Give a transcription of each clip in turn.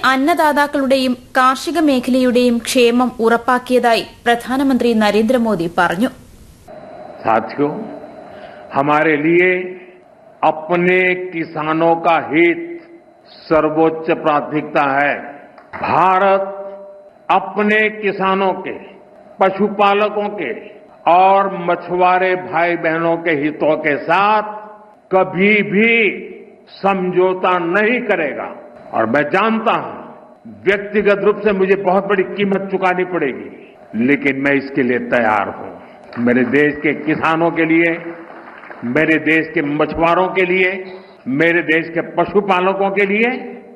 അന്നദാതാക്കളുടെയും കാർഷിക മേഖലയുടെയും ക്ഷേമം ഉറപ്പാക്കിയതായി പ്രധാനമന്ത്രി നരേന്ദ്രമോദി പറഞ്ഞു साथियों हमारे लिए अपने किसानों का हित सर्वोच्च प्राथमिकता है भारत अपने किसानों के पशुपालकों के और मछुआरे भाई बहनों के हितों के साथ कभी भी समझौता नहीं करेगा और मैं जानता हूं व्यक्तिगत रूप से मुझे बहुत बड़ी कीमत चुकानी पड़ेगी लेकिन मैं इसके लिए तैयार हूं मेरे देश के किसानों के लिए मेरे देश के मछुआरों के लिए मेरे देश के पशुपालकों के लिए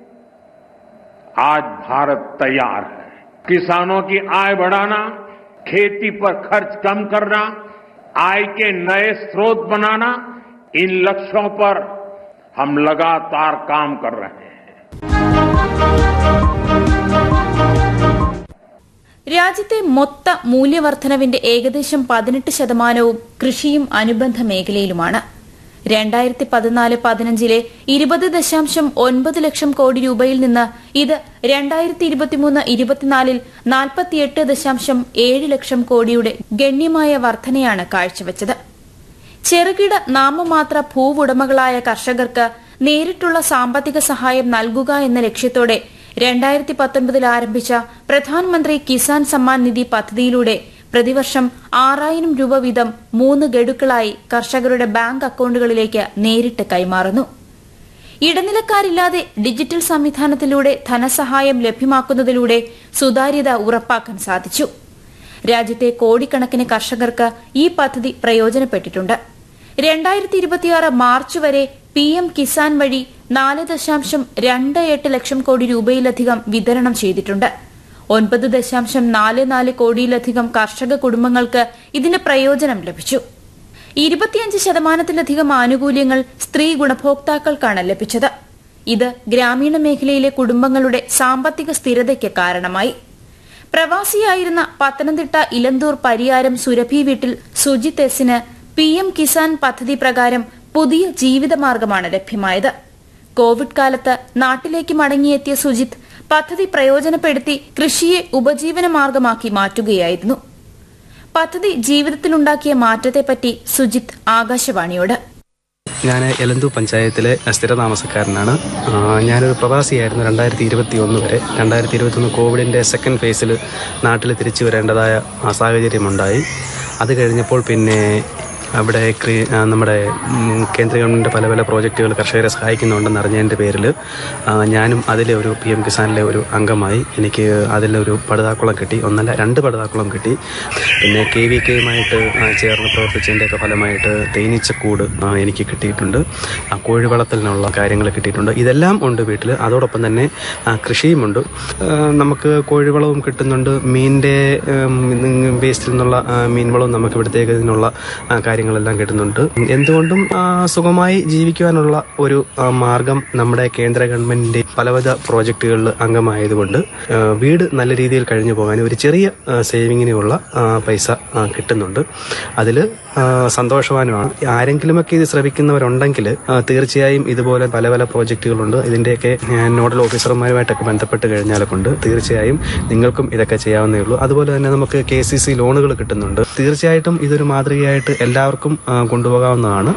आज भारत तैयार है किसानों की आय बढ़ाना खेती पर खर्च कम करना आय के नए स्रोत बनाना इन लक्ष्यों पर हम लगातार काम कर रहे हैं രാജ്യത്തെ മൊത്ത മൂല്യവർദ്ധനവിന്റെ ഏകദേശം പതിനെട്ട് ശതമാനവും കൃഷിയും അനുബന്ധ മേഖലയിലുമാണ് രണ്ടായിരത്തി പതിനാല് പതിനഞ്ചിലെ ഇരുപത് ദശാംശം ഒൻപത് ലക്ഷം കോടി രൂപയിൽ നിന്ന് ഇത് രണ്ടായിരത്തി ഇരുപത്തിമൂന്ന് ഇരുപത്തിനാലിൽ നാൽപ്പത്തിയെട്ട് ദശാംശം ഏഴ് ലക്ഷം കോടിയുടെ ഗണ്യമായ വർധനയാണ് കാഴ്ചവച്ചത് ചെറുകിട നാമമാത്ര ഭൂവുടമകളായ കർഷകർക്ക് നേരിട്ടുള്ള സാമ്പത്തിക സഹായം നൽകുക എന്ന ലക്ഷ്യത്തോടെ രണ്ടായിരത്തി പത്തൊൻപതിൽ ആരംഭിച്ച പ്രധാനമന്ത്രി കിസാൻ സമ്മാൻ നിധി പദ്ധതിയിലൂടെ പ്രതിവർഷം ആറായിരം രൂപ വീതം മൂന്ന് ഗഡുക്കളായി കർഷകരുടെ ബാങ്ക് അക്കൌണ്ടുകളിലേക്ക് നേരിട്ട് കൈമാറുന്നു ഇടനിലക്കാരില്ലാതെ ഡിജിറ്റൽ സംവിധാനത്തിലൂടെ ധനസഹായം ലഭ്യമാക്കുന്നതിലൂടെ സുതാര്യത ഉറപ്പാക്കാൻ സാധിച്ചു രാജ്യത്തെ കോടിക്കണക്കിന് കർഷകർക്ക് ഈ പദ്ധതി പ്രയോജനപ്പെട്ടിട്ടുണ്ട് രണ്ടായിരത്തി ഇരുപത്തിയാറ് മാർച്ച് വരെ പി എം കിസാൻ വഴി നാല് ദശാംശം രണ്ട് എട്ട് ലക്ഷം കോടി രൂപയിലധികം വിതരണം ചെയ്തിട്ടുണ്ട് ഒൻപത് ദശാംശം നാല് നാല് കോടിയിലധികം കർഷക കുടുംബങ്ങൾക്ക് ഇതിന്റെ പ്രയോജനം ലഭിച്ചു ഇരുപത്തിയഞ്ച് ശതമാനത്തിലധികം ആനുകൂല്യങ്ങൾ സ്ത്രീ ഗുണഭോക്താക്കൾക്കാണ് ലഭിച്ചത് ഇത് ഗ്രാമീണ മേഖലയിലെ കുടുംബങ്ങളുടെ സാമ്പത്തിക സ്ഥിരതയ്ക്ക് കാരണമായി പ്രവാസിയായിരുന്ന പത്തനംതിട്ട ഇലന്തൂർ പരിയാരം സുരഭി വീട്ടിൽ സുജിത് എസിന് പി എം കിസാൻ പദ്ധതി പ്രകാരം പുതിയ ജീവിതമാർഗമാണ് ലഭ്യമായത് കോവിഡ് കാലത്ത് നാട്ടിലേക്ക് മടങ്ങിയെത്തിയ സുജിത് പദ്ധതി പ്രയോജനപ്പെടുത്തി കൃഷിയെ ഉപജീവനമാർഗമാക്കി മാറ്റുകയായിരുന്നു പദ്ധതി ജീവിതത്തിലുണ്ടാക്കിയ മാറ്റത്തെപ്പറ്റി സുജിത് ആകാശവാണിയോട് ഞാൻ എലന്തു പഞ്ചായത്തിലെ സ്ഥിരതാമസക്കാരനാണ് ആ, ഞാനൊരു പ്രവാസിയായിരുന്നു രണ്ടായിരത്തി ഇരുപത്തി ഒന്ന് വരെ രണ്ടായിരത്തി ഇരുപത്തൊന്ന് കോവിഡിൻ്റെ സെക്കൻഡ് ഫേസിൽ നാട്ടിൽ തിരിച്ചു വരേണ്ടതായ ആ, സാഹചര്യമുണ്ടായി അത് കഴിഞ്ഞപ്പോൾ പിന്നെ അവിടെ ക്രി- ആ, നമ്മുടെ ഉം, കേന്ദ്ര ഗവൺമെൻറ് പല പല പ്രോജക്റ്റുകൾ കർഷകരെ സഹായിക്കുന്നുണ്ടെന്ന് അറിഞ്ഞതിൻ്റെ പേരിൽ ആ, ഞാനും അതിലെ ഒരു പി എം കിസാനിലെ ഒരു അംഗമായി എനിക്ക് അതിലൊരു പടുതാക്കുളം കിട്ടി ഒന്നല്ല രണ്ട് പടുതാക്കുളം കിട്ടി പിന്നെ കെ വി കെയുമായിട്ട് ചേർന്ന് പ്രവർത്തിച്ചതിൻ്റെയൊക്കെ ഫലമായിട്ട് തേനീച്ചക്കൂട് ആ, എനിക്ക് കിട്ടിയിട്ടുണ്ട് ആ, കോഴി വളർത്തലിനുള്ള കാര്യങ്ങൾ കിട്ടിയിട്ടുണ്ട് ഇതെല്ലാം ഉണ്ട് വീട്ടിൽ അതോടൊപ്പം തന്നെ ആ, കൃഷിയുമുണ്ട് ആ, നമുക്ക് കോഴിവളവും കിട്ടുന്നുണ്ട് മീനിൻ്റെ വേസ്റ്റിൽ നിന്നുള്ള ആ, മീൻവളവും നമുക്ക് ഇവിടത്തേക്ക് ഇതിനുള്ള ആ, കാര്യങ്ങളെല്ലാം കിട്ടുന്നുണ്ട് എന്തുകൊണ്ടും ആ, സുഖമായി ജീവിക്കുവാനുള്ള ഒരു ആ, മാർഗം നമ്മുടെ കേന്ദ്ര ഗവൺമെന്റിന്റെ പലവിധ പ്രോജക്റ്റുകളിൽ അംഗമായതുകൊണ്ട് ആ, വീട് നല്ല രീതിയിൽ കഴിഞ്ഞു പോകാൻ ഒരു ചെറിയ ആ, സേവിങ്ങിനുള്ള ആ, പൈസ ആ, കിട്ടുന്നുണ്ട് അതിൽ സന്തോഷവാനുമാണ് ആരെങ്കിലുമൊക്കെ ഇത് ശ്രമിക്കുന്നവരുണ്ടെങ്കിൽ ആ, തീർച്ചയായും ഇതുപോലെ പല പല പ്രോജക്റ്റുകളുണ്ട് ഇതിന്റെയൊക്കെ ഞാൻ നോഡൽ ഓഫീസർമാരുമായിട്ടൊക്കെ ബന്ധപ്പെട്ട് കഴിഞ്ഞാൽ കൊണ്ട് തീർച്ചയായും നിങ്ങൾക്കും ഇതൊക്കെ ചെയ്യാവുന്നേ ഉള്ളൂ അതുപോലെ തന്നെ നമുക്ക് കെ സി സി ലോണുകൾ കിട്ടുന്നുണ്ട് തീർച്ചയായിട്ടും ഇതൊരു മാതൃകയായിട്ട് എല്ലാവർക്കും ആ, കൊണ്ടുപോകാവുന്നതാണ്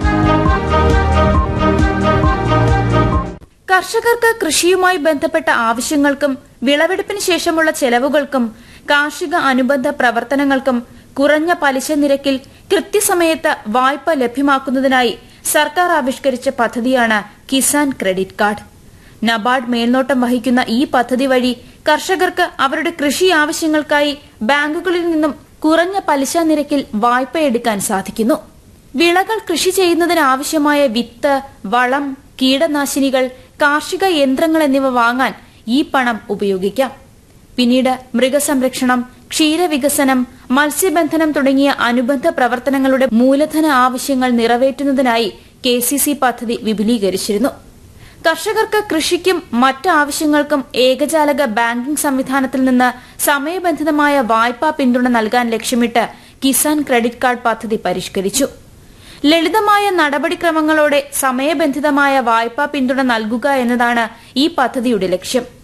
കർഷകർക്ക് കൃഷിയുമായി ബന്ധപ്പെട്ട ആവശ്യങ്ങൾക്കും വിളവെടുപ്പിന് ശേഷമുള്ള ചെലവുകൾക്കും കാർഷിക അനുബന്ധ പ്രവർത്തനങ്ങൾക്കും കുറഞ്ഞ പലിശ നിരക്കിൽ കൃത്യസമയത്ത് വായ്പ ലഭ്യമാക്കുന്നതിനായി സർക്കാർ ആവിഷ്കരിച്ച പദ്ധതിയാണ് കിസാൻ ക്രെഡിറ്റ് കാർഡ് നബാർഡ് മേൽനോട്ടം വഹിക്കുന്ന ഈ പദ്ധതി വഴി കർഷകർക്ക് അവരുടെ കൃഷി ആവശ്യങ്ങൾക്കായി ബാങ്കുകളിൽ നിന്നും കുറഞ്ഞ പലിശ നിരക്കിൽ വായ്പ എടുക്കാൻ സാധിക്കുന്നു വിളകൾ കൃഷി ചെയ്യുന്നതിന് ആവശ്യമായ വിത്ത് വളം കീടനാശിനികൾ കാർഷിക യന്ത്രങ്ങൾ എന്നിവ വാങ്ങാൻ ഈ പണം ഉപയോഗിക്കാം പിന്നീട് മൃഗസംരക്ഷണം ക്ഷീരവികസനം മത്സ്യബന്ധനം തുടങ്ങിയ അനുബന്ധ പ്രവർത്തനങ്ങളുടെ മൂലധന ആവശ്യങ്ങൾ നിറവേറ്റുന്നതിനായി കെ സി സി പദ്ധതി വിപുലീകരിച്ചിരുന്നു കർഷകർക്ക് കൃഷിക്കും മറ്റ് ആവശ്യങ്ങൾക്കും ഏകജാലക ബാങ്കിംഗ് സംവിധാനത്തിൽ നിന്ന് സമയബന്ധിതമായ വായ്പാ പിന്തുണ നൽകാൻ ലക്ഷ്യമിട്ട് കിസാൻ ക്രെഡിറ്റ് കാർഡ് പദ്ധതി പരിഷ്കരിച്ചു ലളിതമായ നടപടിക്രമങ്ങളോടെ സമയബന്ധിതമായ വായ്പാ പിന്തുണ നൽകുക എന്നതാണ് ഈ പദ്ധതിയുടെ ലക്ഷ്യം